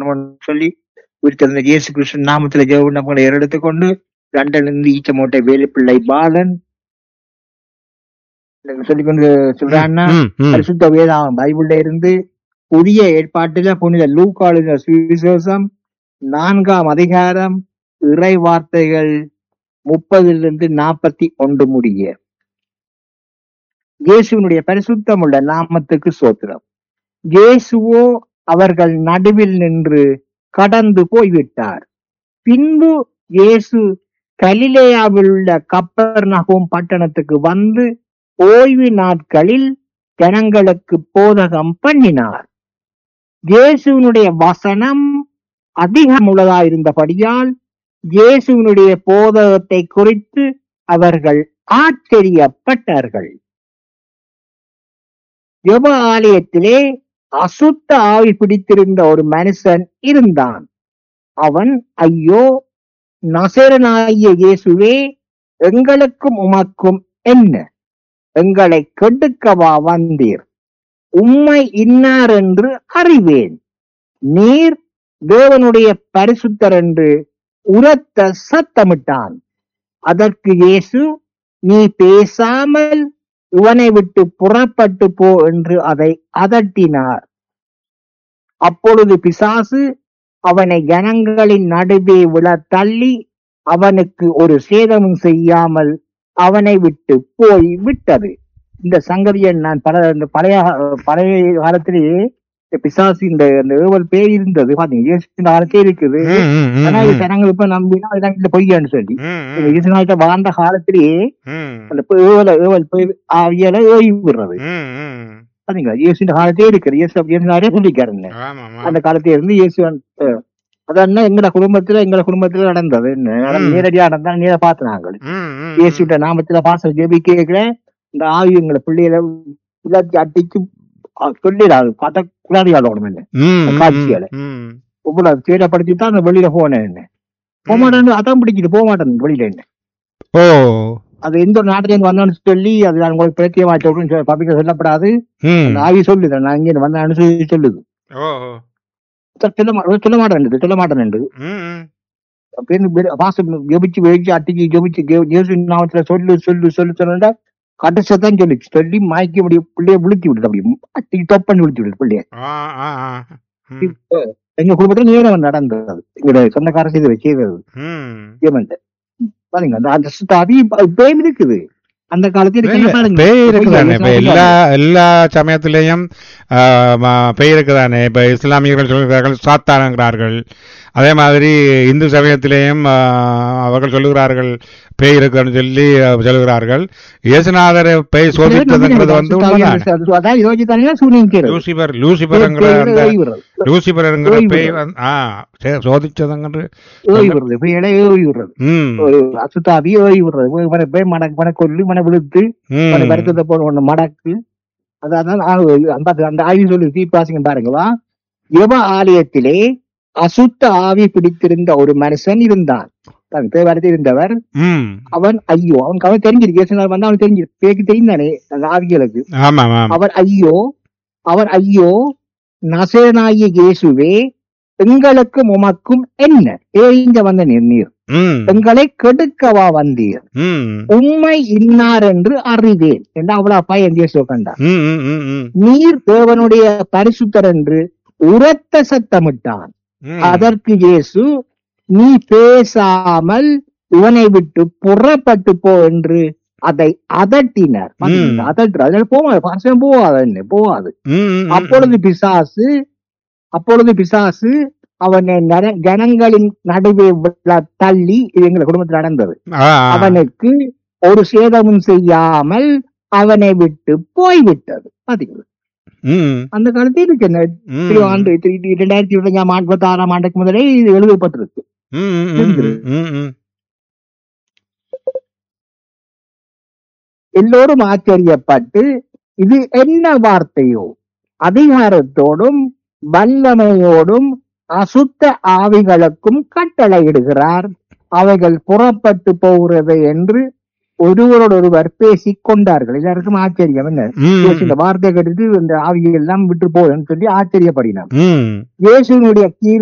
பண்ணணும்னு சொல்லி உயிர்த்தெழுந்த இயேசு கிருஷ்ணன் நாமத்துல ஜெபம் நம்மளை எடுத்துக்கொண்டு லண்டன் இருந்து ஈச்சமோட்டை வேலுப்பிள்ளை பாலன் சொல்லிக்கொண்டு சொல்றான்னா ம், ம். பரிசுத்த வேதாகம் பைபிள்ல இருந்து புதிய ஏற்பாட்டில புனித லூக்காளுங்க சுவிசேஷம் நான்காம் அதிகாரம் இறை வார்த்தைகள் முப்பதிலிருந்து நாற்பத்தி ஒன்று முடிய இயேசுவினுடைய பரிசுத்தமுள்ள நாமத்துக்கு சோத்திரம் இயேசுவோ அவர்கள் நடுவில் நின்று கடந்து போய்விட்டார் பின்பு இயேசு கலிலேயாவில் உள்ள கப்பர்நகோம் பட்டணத்துக்கு வந்து ஓய்வு நாட்களில் ஜனங்களுக்கு போதகம் பண்ணினார் இயேசுவினுடைய வசனம் அதிகமுள்ளதா இருந்தபடியால் இயேசுவினுடைய போதகத்தை குறித்து அவர்கள் ஆச்சரியப்பட்டார்கள் ஜெப ஆலயத்திலே அசுத்த ஆவி பிடித்திருந்த ஒரு மனுஷன் இருந்தான் அவன் ஐயோ நசரனாகிய இயேசுவே எங்களுக்கும் உமக்கும் என்ன எங்களை கெடுக்கவா வந்தீர் உம்மை இன்னார் என்று அறிவேன் நீர் தேவனுடைய பரிசுத்தர் என்று உரத்த சத்தமிட்டான் அதற்கு இயேசு நீ பேசாமல் இவனை விட்டு புறப்பட்டு போ என்று அதை அதட்டினார் அப்பொழுது பிசாசு அவனை ஜனங்களின் நடுவே விழ தள்ளி அவனுக்கு ஒரு சேதமும் செய்யாமல் அவனை விட்டு போய் விட்டது இந்த சங்கதியை நான் பல இந்த பழைய பழைய காலத்திலேயே இந்த பிசாசு இந்த இந்த ஏவல் பேர் இருந்தது பாத்தீங்க இயேசு இந்த காலத்தே இருக்குது ம், ம், ம், ஆனா இது ம். ஜனங்கள் இப்ப நம்பினா இதெல்லாம் இந்த பொய்யான்னு சொல்லி ம், இந்த ம், இயேசு நாயத்தை வாழ்ந்த காலத்திலேயே ம். அந்த ஏவல ஏவல் பேய் ஆவியால ஓய்வு விடுறது ம், ம். பாத்தீங்களா இயேசு இந்த காலத்தே இருக்குது இயேசு இயேசு நிறைய சொல்லிக்காருங்க ஆமா, ஆமா. அந்த காலத்துல இருந்து இயேசு வந்து, அஹ், அதான் எங்கட குடும்பத்துல எங்கட குடும்பத்துல நடந்தது என்ன ம். நேரடியா நடந்தா நேர பார்த்து நாங்கள் ம், ம், இயேசுட்ட நாமத்துல பாச ஜெபி கேட்கிறேன் இந்த ஆவி எங்களை பிள்ளைகளை இல்லாட்டி அட்டிக்கு அஹ், சொல்லிடாது பார்த்தா குளாடி ஆடணும் என்ன ம், ம், காட்சியால. ம். இவ்வளவு சேதப்படுத்தி தான் அந்த வெளியில போனேன் என்ன போக மாட்டேன் அதான் பிடிக்குது போக மாட்டேன் வெளியில என்ன ஓ அது எந்த ஒரு நாட்டுல இருந்து வந்தோம்னு சொல்லி அது நான் உங்களுக்கு பிரத்தியமா சொல்றேன் பப்ளிக்க சொல்லப்படாது ம். அந்த ஆவி சொல்லுது நான் இங்க வந்தேன்னு சொல்லி சொல்லுது ஓ ஓ. சொல்ல மா- சொல்ல மாட்டேன் சொல்ல மாட்டேன் ம், ம். பாசம் ஜெபிச்சு வெடிச்சு அட்டிக்கு ஜெபிச்சு ஜெ- இயேசு நாமத்துல சொல்லு சொல்லு சொல்லு சொல்லுடா கடைசியதான் சொல்லிச்சு சொல்லி மயக்கி முடிய பிள்ளைய விழுத்தி விடுது அப்படி அட்டிக்கு டப் பண்ணி விழுத்தி விடுது பிள்ளைய ஆ, ஆ, ஆ. ம், எங்க குடும்பத்துல நேரம் நடந்தது எங்க சொந்தக்கார செய்து செய்தது ம். ஏமன்ட்டு பாருங்க அந்த அந்த சுத்தாவி பேம் இருக்குது அந்த காலத்துல இல்ல, இருக்கு பாருங்க. பேய் இருக்குதானே இப்ப பொய்யா, எல்லா எல்லா சமயத்திலையும் ஆ, ம- பேய் இருக்குதானே இப்ப இஸ்லாமியர்கள் சொல்கிறார்கள் சாத்தானுங்கிறார்கள் அதே மாதிரி இந்து சமயத்திலேயும் ஆ, அவர்கள் சொல்லுகிறார்கள் பேய் இருக்குன்னு சொல்லி ஆ, சொல்லுகிறார்கள் இயேசுநாதர் பேய் சோதித்ததுங்கிறது வந்து உண்மைதான் அது- அதான் யோசித்தானே சூரியன் கேடு லூசிபர் லூசிபர்ங்கிற அந்த ஓய்வு லூசிபர்ங்கிற ஓய்வு பேய் வந்து- ஆ சே- சோதிச்சதுங்கிறது விடுறது பேயை ஓய்வு விடுறது ம் ஒரு அசுத்தாவி ஓய்வு விடுறது மன போய் மன மன கொல்லி மன விழுத்து மன ம் வருத்தத்தை போன ஒண்ணு மடக்கு அதான் ஆ- அந்த அந்த ஆவி சொல்லி தீப்பாசிங்க பாருங்களா யுவ ஆலயத்திலே அசுத்த ஆவி பிடித்திருந்த ஒரு மனுஷன் இருந்தான் தன் பேரத்தில் இருந்தவர் ம் அவன் ஐயோ அவனுக்கு அவன் தெரிஞ்சிருக்கு இயேசுநாதர் வந்தா அவனுக்கு தெரிஞ்சு பேக்கு தெரிந்தானே அந்த ஆவிகளுக்கு ஆமா ஆமா அவர் ஐயோ அவர் ஐயோ நசேனாகிய இயேசுவே எங்களுக்கும் உமக்கும் என்ன ஏங்க வந்த நீர் ம் எங்களை கெடுக்கவா வந்தீர் ம் உண்மை இன்னார் என்று அறிவேன் என்று அவ்வளவு பையன் இயேசு கண்டார் ம் ம் ம் ம் நீர் தேவனுடைய பரிசுத்தர் என்று உரத்த சத்தமிட்டான் ம். அதற்கு இயேசு நீ பேசாமல் இவனை விட்டு புறப்பட்டு போ என்று அதை அதட்டினார் ம். அதட்டு அதனால போவாது பரிசம் போவாது என்ன போவாது ம், ம், ம். அப்பொழுது பிசாசு அப்பொழுது பிசாசு அவனை நர- ஜனங்களின் நடுவே விழ தள்ளி இது எங்க குடும்பத்தில் நடந்தது ஆ, ஆ. அவனுக்கு ஒரு சேதமும் செய்யாமல் அவனை விட்டு போய்விட்டது பாத்தீங்களா ம், அந்த காலத்தில் இருக்கு என்ன ம். திரு ஆண்டு திரு- திரு இரண்டாயிரத்தி இருபத்தஞ்சாம் ஆண்டு இருபத்தி ஆறாம் ஆண்டுக்கு முதலே இது எழுதப்பட்டிருக்கு ம், ம், ம், ம், ம், ம். எல்லோரும் ஆச்சரியப்பட்டு இது என்ன வார்த்தையோ அதிகாரத்தோடும் வல்லமையோடும் அசுத்த ஆவிகளுக்கும் கட்டளையிடுகிறார் அவைகள் புறப்பட்டு போகிறது என்று ஒருவரோடொருவர் பேசிக் கொண்டார்கள் எல்லாருக்கும் ஆச்சரியம் என்ன ம், இயேசு இந்த வார்த்தை கேட்டுட்டு இந்த ஆவியை எல்லாம் விட்டு போகுதுன்னு சொல்லி ஆச்சரியப்படினார் ம். இயேசுனுடைய கீழ்